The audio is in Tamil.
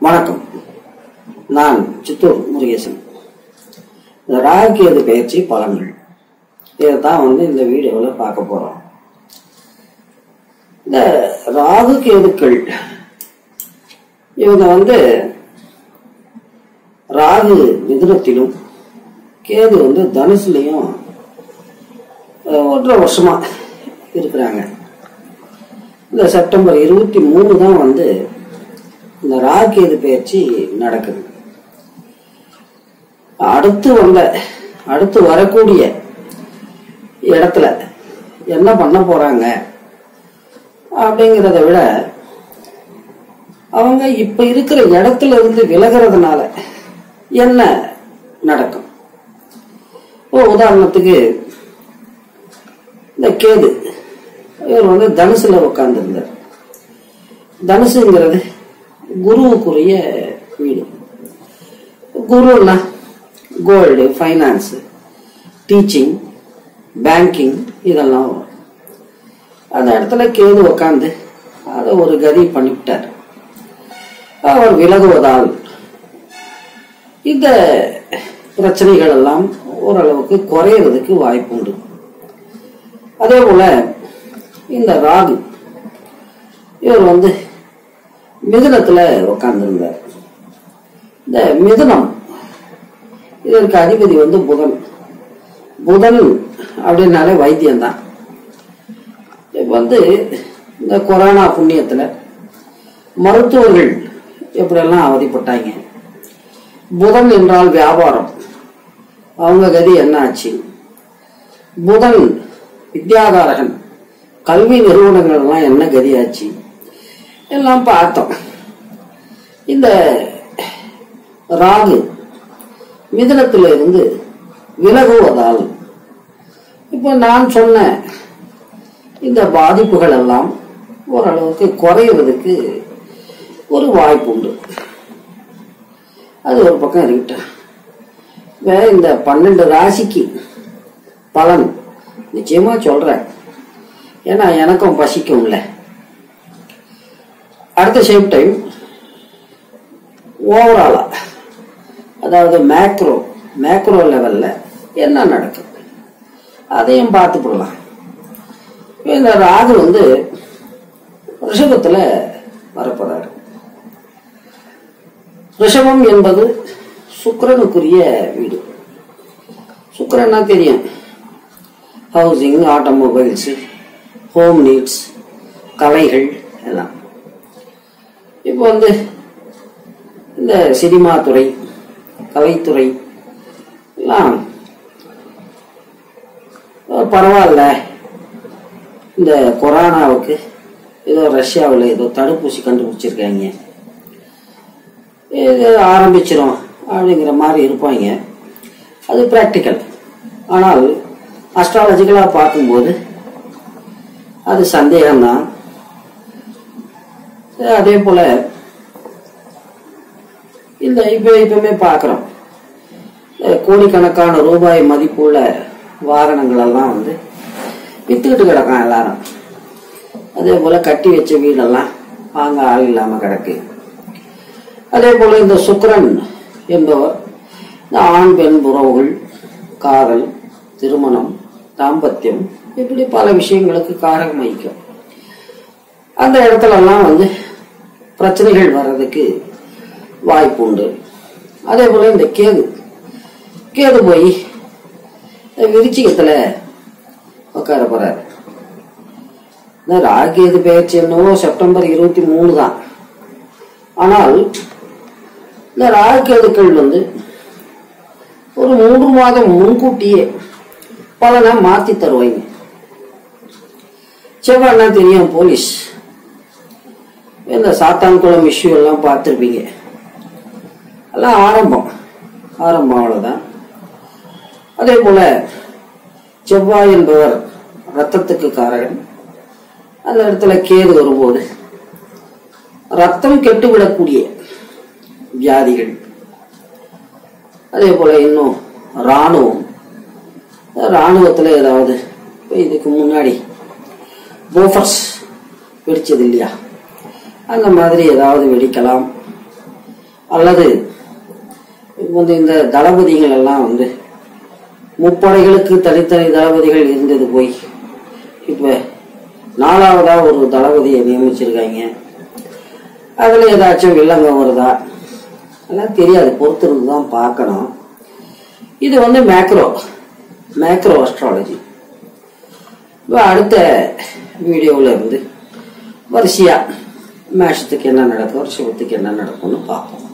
வணக்கம் நான் சித்தூர் முருகேசன் இந்த ராகுகேது பயிற்சி பலன்கள் இதை தான் வந்து இந்த வீடியோவில் பார்க்க போறோம் இந்த ராகு கேதுக்கள் இவங்க வந்து ராகு மிதுனத்திலும் கேது வந்து தனுசுலையும் அஹ், ஒன்றரை வருஷமா இருக்கிறாங்க இந்த செப்டம்பர் இருபத்தி மூணு தான் வந்து இந்த ராகேது பயிற்சி நடக்குது அடுத்து வந்த அடுத்து வரக்கூடிய இடத்துல என்ன பண்ண போறாங்க அப்படிங்கிறத விட அவங்க இப்ப இருக்கிற இடத்துல இருந்து விலகிறதுனால என்ன நடக்கும் இப்போ உதாரணத்துக்கு இந்த கேது இவர் வந்து தனுசுல உட்கார்ந்துருந்தார் தனுசுங்கிறது குருவுக்குரிய வீடு குருன்னா கோல்டு ஃபைனான்ஸ் டீச்சிங் பேங்கிங் இதெல்லாம் வரும் அந்த இடத்துல கேது உட்காந்து அதை ஒரு கதி பண்ணிவிட்டார் அவர் விலகுவதால் இந்த பிரச்சனைகள் எல்லாம் ஓரளவுக்கு குறையிறதுக்கு வாய்ப்புண்டு அதே போல இந்த ராகு இவர் வந்து மிதுனத்துல உட்கார்ந்துருந்தார் இந்த மிதுனம் இதற்கு அதிபதி வந்து புதன் புதன் அப்படின்னாலே வைத்தியம்தான் இப்ப வந்து இந்த கொரோனா புண்ணியத்துல மருத்துவர்கள் எப்படியெல்லாம் அவதிப்பட்டாங்க புதன் என்றால் வியாபாரம் அவங்க கதி என்ன ஆச்சு புதன் வித்யாகாரகன் கல்வி நிறுவனங்கள் எல்லாம் என்ன கதியாச்சு எல்லாம் பார்த்தோம் இந்த ராகு மிதனத்துல இருந்து விலகுவதால் இப்போ நான் சொன்ன இந்த பாதிப்புகள் எல்லாம் ஓரளவுக்கு குறையிறதுக்கு ஒரு வாய்ப்பு உண்டு அது ஒரு பக்கம் இருக்கட்டும் வேற இந்த பன்னெண்டு ராசிக்கு பலன் நிச்சயமா சொல்றேன் ஏன்னா எனக்கும் பசிக்கும்ல அடுத்த சேம் டைம் ஓவராலா அதாவது மேக்ரோ மேக்ரோ லெவல்ல என்ன நடக்கும் அதையும் பார்த்துப்படலாம் இப்ப இந்த ராகு வந்து ரிஷபத்துல வரப்போறாரு ரிஷபம் என்பது சுக்கிரனுக்குரிய வீடு சுக்கிரன்னா தெரியும் ஹவுசிங் ஆட்டோமொபைல்ஸ் ஹோம் நீட்ஸ் கலைகள் எல்லாம் இப்போ வந்து இந்த சினிமா துறை கலைத்துறை எல்லாம் அஹ் பரவாயில்ல இந்த கொரோனாவுக்கு ஏதோ ரஷ்யாவில் ஏதோ தடுப்பூசி கண்டுபிடிச்சிருக்காங்க இது ஆரம்பிச்சிரும் அப்படிங்கிற மாதிரி இருப்பாங்க அது ப்ராக்டிக்கல் ஆனால் அஸ்ட்ராலஜிக்கலாக பார்க்கும்போது அது சந்தேகம்தான் அதே போல இந்த இப்ப இப்பவுமே பார்க்குறோம் கோடிக்கணக்கான ரூபாய் மதிப்புள்ள வாகனங்கள் எல்லாம் வந்து வித்துக்கிட்டு கிடக்கான் எல்லாரும் அதே போல கட்டி வச்ச வீடெல்லாம் வாங்க ஆள் இல்லாம கிடக்கு அதே போல இந்த சுக்கிரன் என்பவர் இந்த ஆண் பெண் உறவுகள் காதல் திருமணம் தாம்பத்தியம் இப்படி பல விஷயங்களுக்கு காரகம் வகிக்கும் அந்த இடத்துல எல்லாம் வந்து பிரச்சனைகள் வர்றதுக்கு வாய்ப்பு உண்டு அதே போல இந்த கேது கேது போய் விருச்சிகத்துல உட்கார போறாரு இந்த ராகேது பயிற்சி என்னவோ செப்டம்பர் இருபத்தி மூணு தான் ஆனால் இந்த ராகேதுக்கள் வந்து ஒரு மூன்று மாதம் முன்கூட்டியே பலனை மாத்தி தருவாங்க செவ்வாய்னா தெரியும் போலீஸ் இந்த சாத்தான்குளம் இஷ்யூ எல்லாம் பார்த்துருப்பீங்க எல்லாம் ஆரம்பம் ஆரம்பம் அவ்வளவுதான் அதே போல செவ்வாய் என்பவர் ரத்தத்துக்கு காரகன் அந்த இடத்துல கேது வரும்போது ரத்தம் கெட்டுவிடக்கூடிய வியாதிகள் அதே போல இன்னும் ராணுவம் ராணுவத்துல ஏதாவது இப்ப இதுக்கு முன்னாடி போஃபர்ஸ் வெடிச்சது இல்லையா அந்த மாதிரி ஏதாவது வெடிக்கலாம் அல்லது வந்து இந்த தளபதிகள் எல்லாம் வந்து முப்படைகளுக்கு தனித்தனி தளபதிகள் இருந்தது போய் இப்ப நாலாவதா ஒரு தளபதியை நியமிச்சிருக்காங்க அதுல ஏதாச்சும் வில்லங்க வருதா அதெல்லாம் தெரியாது பொறுத்திருந்து தான் பார்க்கணும் இது வந்து மேக்ரோ மேக்ரோ அஸ்ட்ராலஜி இப்போ அடுத்த வீடியோவில் இருந்து வரிசையா மேஷத்துக்கு என்ன நடக்கும் ரிஷபத்துக்கு என்ன நடக்கும்னு பார்ப்போம்